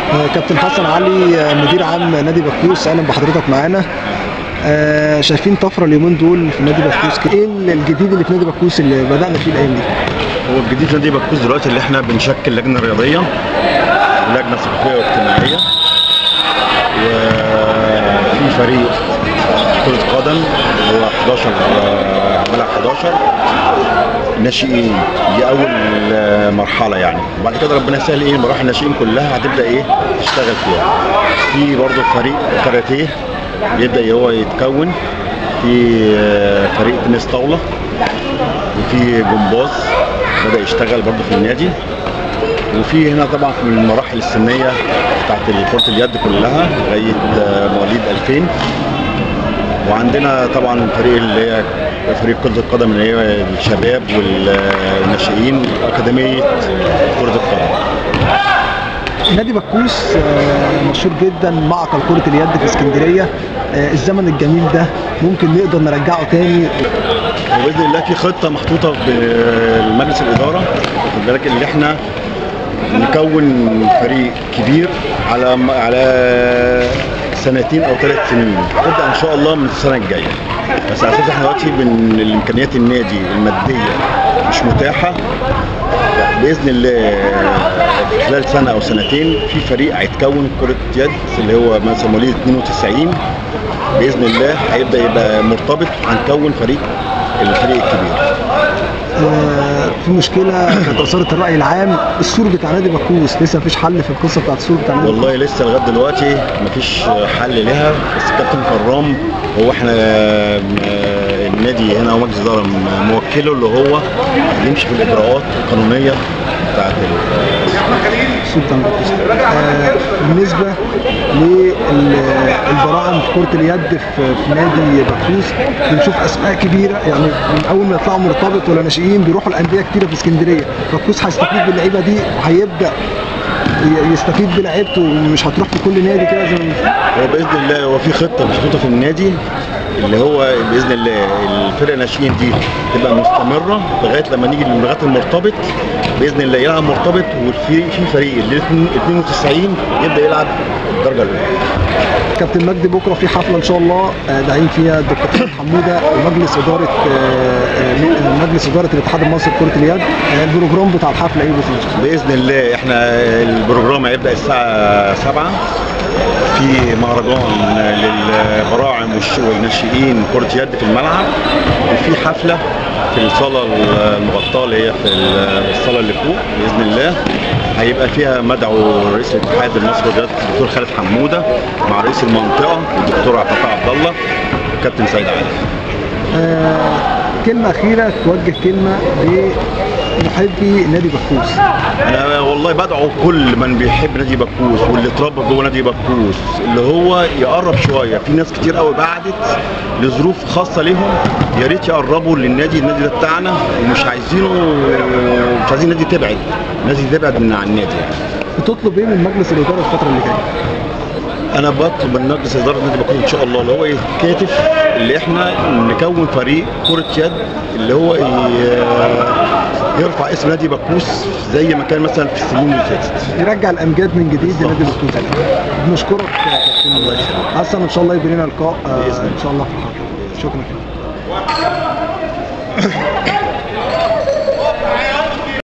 آه، كابتن حسن علي آه، مدير عام نادي بكوس اهلا بحضرتك معانا آه، شايفين طفره اليومين دول في نادي بكوس كده. ايه الجديد اللي في نادي بكوس اللي بدانا فيه الايام دي هو الجديد في نادي بكوس دلوقتي اللي احنا بنشكل لجنه رياضيه ولجنه ثقافيه واجتماعيه وفي فريق كرة قدم اللي هو 11 آه، ملعب 11 ناشئين دي أول آه، مرحلة يعني وبعد كده ربنا يسهل إيه مراحل الناشئين كلها هتبدأ إيه تشتغل فيها في برضه فريق كاراتيه بيبدأ هو يتكون في آه، فريق تنس طاولة وفي جمباز بدأ يشتغل برضه في النادي وفي هنا طبعا في المراحل السنيه بتاعت كره اليد كلها لغايه آه، مواليد 2000 وعندنا طبعا فريق اللي هي فريق كره القدم اللي هي الشباب والناشئين اكاديميه كره القدم نادي بكوس آه، مشهور جدا معقل كره اليد في اسكندريه آه، الزمن الجميل ده ممكن نقدر نرجعه تاني وباذن الله في خطه محطوطه بمجلس الاداره واخد بالك اللي احنا نكون فريق كبير على على سنتين او ثلاث سنين تبدا ان شاء الله من السنه الجايه بس على اساس احنا دلوقتي من الامكانيات النادي الماديه مش متاحه باذن الله خلال سنه او سنتين في فريق هيتكون كره يد اللي هو مثلا مواليد 92 باذن الله هيبدا يبقى مرتبط هنكون فريق الفريق الكبير آه، في مشكله كانت اثارت الراي العام السور بتاع نادي بكوس لسه مفيش حل في القصه بتاعت السور بتاع نادي والله لسه لغايه دلوقتي مفيش حل لها بس كابتن كرام هو احنا آه، النادي هنا او مجلس الاداره موكله اللي هو يمشي في الاجراءات القانونيه بتاعت ال- السور بتاع نادي بكوس آه، بالنسبه للبراعم في كره اليد في في نادي بكوس بنشوف اسماء كبيره يعني من اول ما يطلعوا مرتبط ولا ناشئين بيروحوا الانديه كتيره في اسكندريه بكوس هيستفيد باللعيبه دي وهيبدا ي- يستفيد بلعيبته ومش هتروح في كل نادي كده زي ما هو باذن الله هو في خطه محطوطه في النادي اللي هو باذن الله الفرقه الناشئين دي تبقى مستمره لغايه لما نيجي لغايه المرتبط باذن الله يلعب مرتبط وفي في فريق ال 92 يبدا يلعب الدرجه الاولى كابتن مجدي بكره في حفله ان شاء الله آه، داعين فيها الدكتور خالد حموده ومجلس اداره آه، آه، مجلس اداره الاتحاد المصري لكره اليد آه، البروجرام بتاع الحفله ايه بالظبط؟ باذن الله احنا البروجرام هيبدا الساعه 7 في مهرجان للبراعم والش- والناشئين كره يد في الملعب وفي حفله في الصاله المغطاه اللي هي في الصاله اللي فوق باذن الله هيبقى فيها مدعو رئيس الاتحاد المصري للرياضه الدكتور خالد حموده مع رئيس المنطقه الدكتور عبد الفتاح عبد الله وكابتن سيد علي آه، كلمه اخيره توجه كلمه لمحبي نادي بكوس انا والله بدعو كل من بيحب نادي بكوس واللي اتربى جوه نادي بكوس اللي هو يقرب شويه في ناس كتير قوي بعدت لظروف خاصه ليهم يا ريت يقربوا للنادي النادي ده بتاعنا ومش عايزينه مش عايزين النادي تبعد النادي تبعد من عن النادي بتطلب ايه من مجلس الاداره الفتره اللي جايه؟ انا بطلب من مجلس اداره نادي بكوس ان شاء الله اللي هو يتكاتف اللي احنا نكون فريق كره يد اللي هو ي- يرفع اسم نادي بكوس زي ما كان مثلا في السنين اللي فاتت يرجع الامجاد من جديد لنادي بكوس بنشكرك يا كابتن حسن ان شاء الله يبقى لنا لقاء آه، بإذن الله. ان شاء الله في الحلقه شكرا